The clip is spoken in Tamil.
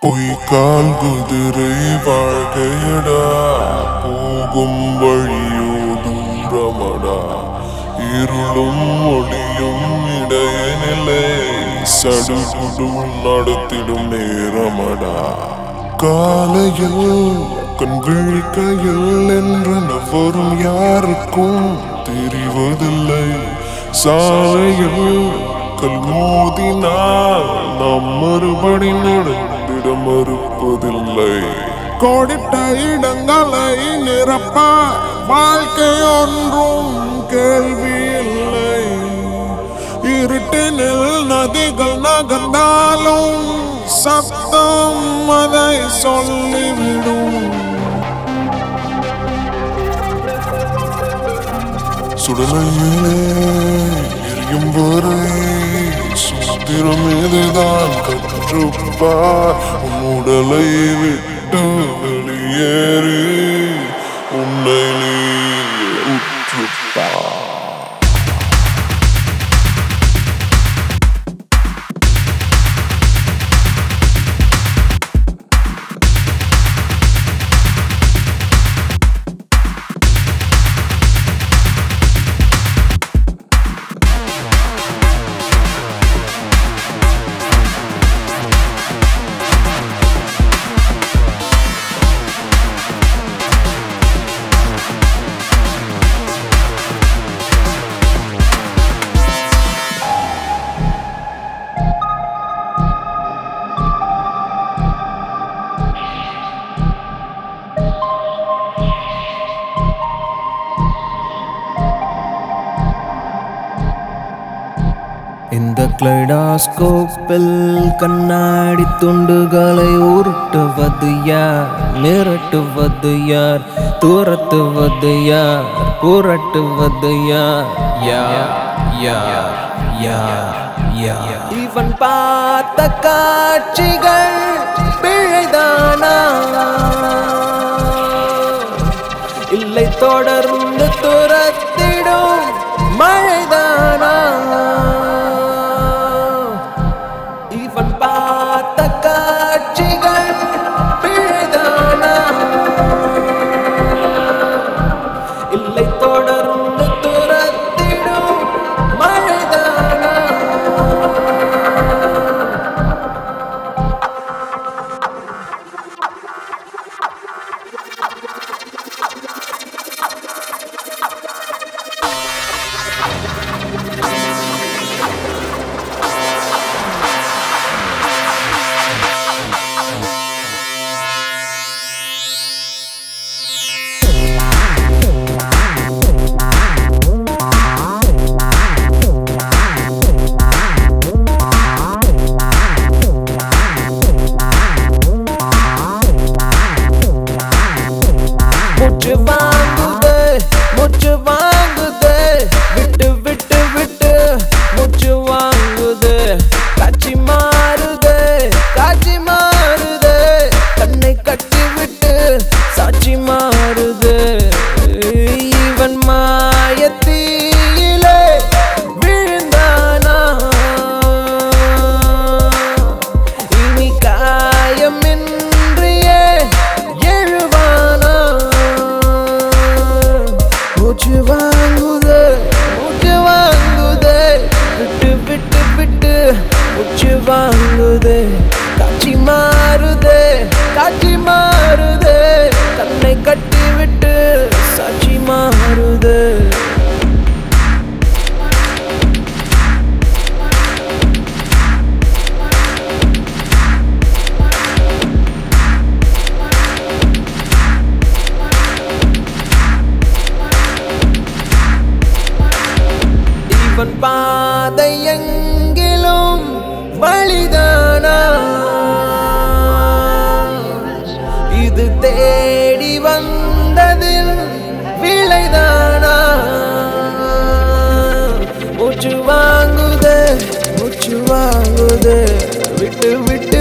பொய்க்கால் குதிரை வாழ்க்கையடா போகும் வழியோடும் ரமடா இருளும் ஒளியும் இடையனில்லை சடுகுடும் நடத்திடும் நேரமடா காலையில் கண் விழிக்கையில் என்றன வரும் யாருக்கும் தெரிவதில்லை சாலையில் கல் மோதினால் நாம் மறுபடி நடந்திட மறுப்பதில்லை கோடிட்ட இடங்களை நிரப்ப வாழ்க்கை ஒன்றும் கேள்வி இல்லை இருட்டினில் நதிகள் நகர்ந்தாலும் சப்தம் அதை சொல்லிவிடும் சுடலையிலே எரியும் வரை சுத்திரம் இதுதான் கற்றுப்பா உன் உடலை விட்டு வெளியேறி உன்னை நீ உற்றுப்பா இந்த கிளைடாஸ்கோப்பில் கண்ணாடி துண்டுகளை உருட்டுவது யார் மிரட்டுவது யார் துரத்துவது யார் புரட்டுவது யார் யார் யார் யார் யார் இவன் பார்த்த காட்சிகள் பிழைதானா இல்லை தொடர்ந்து துரத்திடும் மழைதானா இவன் பார்த்த காட்சிகள் பிழைதானா இல்லை தொடர்ந்து துரத்திடும் மழைதானா மூச்சு வாங்குது மூச்சு வாங்குது விட்டு விட்டு விட்டு மூச்சு வாங்குது காட்சி மாறுது காட்சி மாறுது கண்ணை கட்டி விட்டு சாட்சி மாறுது இவன் மாயத்தீயிலே விழுந்தானா இனி காயமின்றியே எழுவானா மூச்சு வாங்குது மூச்சு வாங்குது விட்டு விட்டு விட்டு மூச்சு வாங்குது காட்சி மாறுது காட்சி மாறுது கண்ணை கட்டி விட்டு சாட்சி மாறுது இவன் பாதை எங்கிலும் வழிதானா இது தேடி வந்ததில் விளைதானா மூச்சு வாங்குது மூச்சு வாங்குது விட்டு விட்டு